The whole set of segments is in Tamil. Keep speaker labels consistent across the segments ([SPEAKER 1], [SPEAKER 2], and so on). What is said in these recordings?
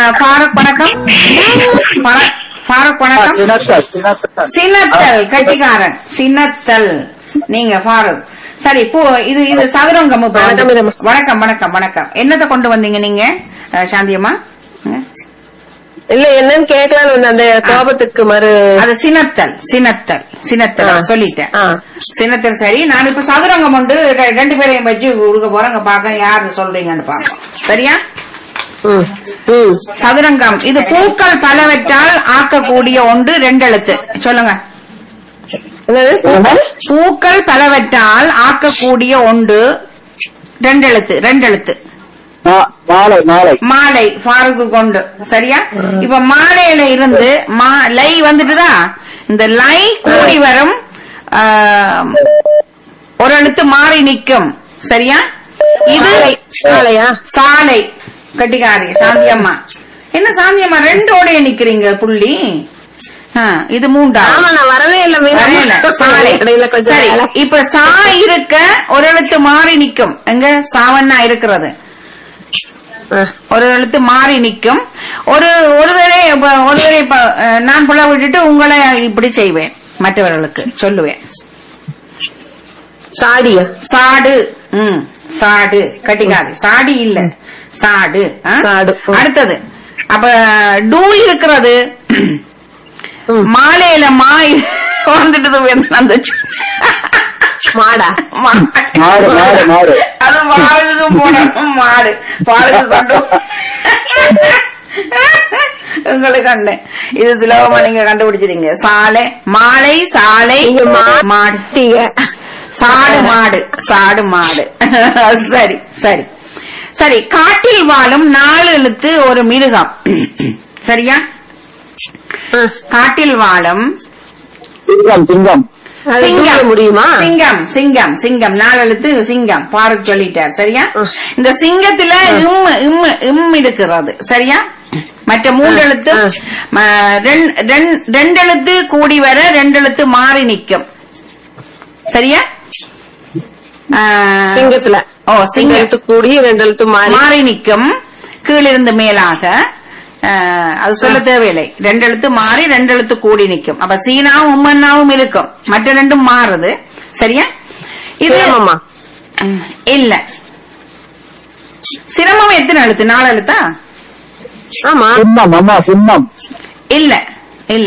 [SPEAKER 1] ஃபாரூக் வணக்கம் ஃபா- ஃபாரூக் வணக்கம்
[SPEAKER 2] சினத்தல் சினத்தல்
[SPEAKER 1] சின்னத்தல் கட்டிக்காரன் சின்னத்தல் நீங்க ஃபாரூக் சரி போ இது இது சதுரங்கம் இப்ப வந்து-
[SPEAKER 3] வணக்கம், இதம்மா.
[SPEAKER 1] வணக்கம் வணக்கம் வணக்கம் என்னத்தை கொண்டு வந்தீங்க நீங்க அஹ், சாந்தியம்மா ம்.
[SPEAKER 3] இல்ல என்னன்னு கேட்கலான்னு வந்தேன். அந்த கோபத்துக்கு மறு
[SPEAKER 1] அது சினத்தல் சினத்தல் சினத்தல்
[SPEAKER 3] ஆ.
[SPEAKER 1] சொல்லிட்டேன்
[SPEAKER 3] ஆ.
[SPEAKER 1] சினத்தல் சரி நான் இப்ப சதுரங்கம் உண்டு ரெ- ரெண்டு பேரையும் வச்சு கொடுக்க போறேங்க பாக்க யாரு சொல்றீங்கன்னு பாப்போம் சரியா
[SPEAKER 3] ம், ம்.
[SPEAKER 1] சதுரங்கம் இது பூக்கள் பலவற்றால் ஆக்கக்கூடிய ஒன்று ரெண்டு எழுத்து சொல்லுங்க
[SPEAKER 3] என்னது
[SPEAKER 1] பூக்கள் பலவற்றால் ஆக்கக்கூடிய ஒன்று ரெண்டு எழுத்து ரெண்டு எழுத்து
[SPEAKER 2] மா- மாலை மாலை
[SPEAKER 1] மாலை ஃபாருக்கு கொண்டு சரியா இப்ப மாலையில இருந்து மா லை வந்துட்டுதா இந்த லை கூடி வரும் ஆம், ஒரு எழுத்து மாறி நிக்கும் சரியா இது
[SPEAKER 3] சாலையா
[SPEAKER 1] சாலை கட்டிக்காரி சாந்தியம்மா என்ன சாந்தியம்மா ரெண்டோடய நிக்கிறீங்க புள்ளி ஆ, இது மூண்டா
[SPEAKER 3] ஆமா நான் வரவே இல்ல
[SPEAKER 1] வரையில, சாலை.
[SPEAKER 3] இடையில கொஞ்சம்
[SPEAKER 1] சரி,
[SPEAKER 3] வேலை.
[SPEAKER 1] இப்ப சா இருக்க ஒரு எழுத்து மாறி நிக்கும் எங்க சாவன்னா இருக்கிறது
[SPEAKER 3] ஆ,
[SPEAKER 1] ஒரு எழுத்து மாறி நிக்கும் ஒரு ஒரு தடவை இப்ப ஒரு தடவை இப்ப, அஹ், நான் புள்ள விட்டுட்டு உங்களை இப்படி செய்வேன் மற்றவர்களுக்கு சொல்லுவேன்
[SPEAKER 3] சாடியா
[SPEAKER 1] சாடு ம் சாடு கட்டிக்காது சாடி இல்ல சாடு ஆ?
[SPEAKER 3] சாடு, ம்.
[SPEAKER 1] அடுத்தது அப்ப டூ இருக்கிறது
[SPEAKER 3] ம்.
[SPEAKER 1] மாலையில மாய் வந்துட்டு அந்த
[SPEAKER 3] மாடா
[SPEAKER 1] மாடு
[SPEAKER 2] மாடு மாடு மாடு
[SPEAKER 1] அது மாடுதும் போனோம் மாடு பாலுக்கு கொண்டு உங்களுக்கு கண்டேன் இது சுலபமா நீங்க கண்டுபிடிச்சிருங்க சாலை மாலை சாலை
[SPEAKER 3] நீங்க மா-
[SPEAKER 1] மாடு
[SPEAKER 3] டீங்க.
[SPEAKER 1] சாடு மாடு சாடு மாடு சரி சரி சரி காட்டில் வாழும் நாலு எழுத்து ஒரு மிருகம் சரியா
[SPEAKER 3] ஆ,
[SPEAKER 1] காட்டில் வாழும்
[SPEAKER 2] சிங்கம் சிங்கம்
[SPEAKER 3] அது தூக்க முடியுமா
[SPEAKER 1] சிங்கம் சிங்கம் சிங்கம் நாலு எழுத்து சிங்கம் பாருக்கு சொல்லிட்டார் சரியா
[SPEAKER 3] ம்.
[SPEAKER 1] இந்த சிங்கத்துல இம் இம் இம் இருக்கிறது சரியா மற்ற மூன்று
[SPEAKER 3] ஆ,
[SPEAKER 1] எழுத்து
[SPEAKER 3] ஆ.
[SPEAKER 1] ம- ரெண்- ரெண்- ரெண்டு எழுத்து கூடி வர ரெண்டு எழுத்து மாறி நிக்கும் சரியா ஆ,
[SPEAKER 3] சிங்கத்துல
[SPEAKER 1] ஓ
[SPEAKER 3] ரெண்டு
[SPEAKER 1] சிங்கம்
[SPEAKER 3] எழுத்து கூடி ரெண்டு எழுத்து மாறி
[SPEAKER 1] மாறி நிக்கும் கீழிருந்து மேலாக அஹ், அது சொல்ல தேவையில்லை ரெண்டு எழுத்து மாறி ரெண்டு எழுத்து கூடி நிக்கும் அப்ப சீனாவும் உம்மன்னாவும் இருக்கும் மற்ற ரெண்டும் மாறுது சரியா இது
[SPEAKER 3] சிரமமா
[SPEAKER 1] அஹ், இல்ல சிரமம் எத்தனை எழுத்து நாலு எழுத்தா
[SPEAKER 3] ஆமா
[SPEAKER 2] சின்னம் அம்மா சின்னம்
[SPEAKER 1] இல்ல இல்ல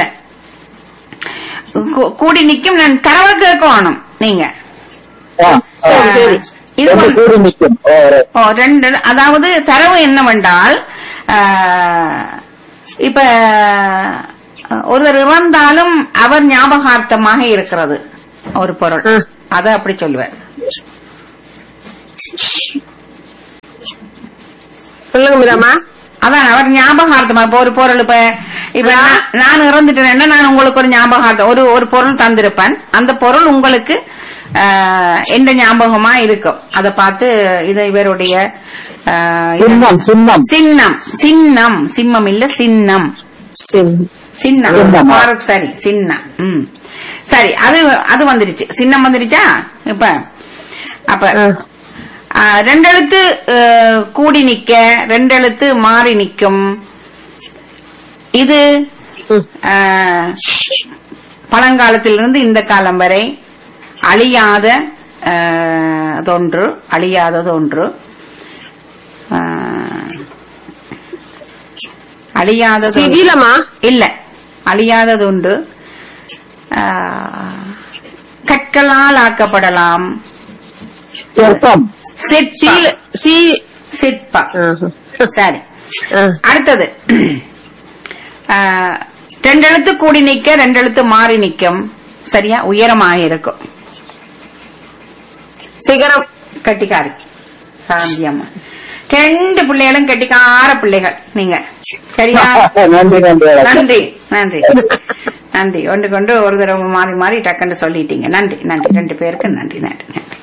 [SPEAKER 1] கூ- கூடி நிக்கும் நான் கரவ கேட்கணும் நீங்க
[SPEAKER 2] ஆ, ஆ.
[SPEAKER 3] சரி, சரி.
[SPEAKER 1] இது
[SPEAKER 2] ரெண்டு
[SPEAKER 1] வந்து-
[SPEAKER 2] கூடி நிற்கும் ஓ, ரெ-
[SPEAKER 1] ஓ ரெண்டு அதாவது தரவு என்னவென்றால் ஆஹ், இப்ப அஹ், ஒருவர் இறந்தாலும் அவர் ஞாபகார்த்தமாக இருக்கிறது ஒரு பொருள்
[SPEAKER 3] ம்.
[SPEAKER 1] அத அப்படி சொல்லுவேன்
[SPEAKER 3] சொல்லுங்க மீராமா
[SPEAKER 1] அதான் அவர் ஞாபகார்த்தமா இப்ப ஒரு பொருள் இப்ப இப்ப நான் நான் இறந்துட்டேன்னா நான் உங்களுக்கு ஒரு ஞாபகார்த்தம் ஒரு ஒரு பொருள் தந்திருப்பேன் அந்த பொருள் உங்களுக்கு ஆஹ், எந்த ஞாபகமா இருக்கும் அத பார்த்து இது இவருடைய ஆஹ், இது-
[SPEAKER 2] சின்னம் சின்னம்
[SPEAKER 1] சின்னம் சின்னம் சிம்மம் இல்ல சின்னம்
[SPEAKER 3] சரி
[SPEAKER 1] சின்னம்
[SPEAKER 2] சின்னமா?
[SPEAKER 1] பாருக் சரி சின்னம் ம் சரி அது அது வந்துருச்சு சின்னம் வந்துருச்சா இப்ப அப்ப
[SPEAKER 3] ஆ.
[SPEAKER 1] ஆ, ரெண்டு எழுத்து அஹ், கூடி நிக்க ரெண்டு எழுத்து மாறி நிக்கும் இது
[SPEAKER 3] ம்.
[SPEAKER 1] ஆஹ், பழங்காலத்திலிருந்து இந்த காலம் வரை அழியாத ஆஹ், தொன்று அழியாதது ஒன்று ஆஹ், அழியாதது ஒன்று.
[SPEAKER 3] சிதிலமா
[SPEAKER 1] இல்ல அழியாதது உண்டு ஆஹ், கற்களால் ஆக்கப்படலாம்
[SPEAKER 2] சிற்பம்
[SPEAKER 1] சிற்ப
[SPEAKER 3] சீல சீ
[SPEAKER 1] சிற்ப
[SPEAKER 3] ஆஹா.
[SPEAKER 1] சரி
[SPEAKER 3] ஆ.
[SPEAKER 1] அடுத்தது ஆஹ், ரெண்டு எழுத்து கூடி நிக்க ரெண்டு எழுத்து மாறி நிக்கும் சரியா உயரமாக இருக்கும்
[SPEAKER 3] சிகரம்
[SPEAKER 1] கட்டிக்காரி சாந்தி அம்மா ரெண்டு பிள்ளைகளும் கட்டிக்கார பிள்ளைகள் நீங்க சரியா
[SPEAKER 2] நன்றி நன்றி வணக்கம்.
[SPEAKER 1] நன்றி நன்றி நன்றி ஒன்று கொண்டு ஒரு தடவை மாறி மாறி டக்குன்னு சொல்லிட்டீங்க நன்றி நன்றி ரெண்டு பேருக்கு நன்றி நன்றி நன்றி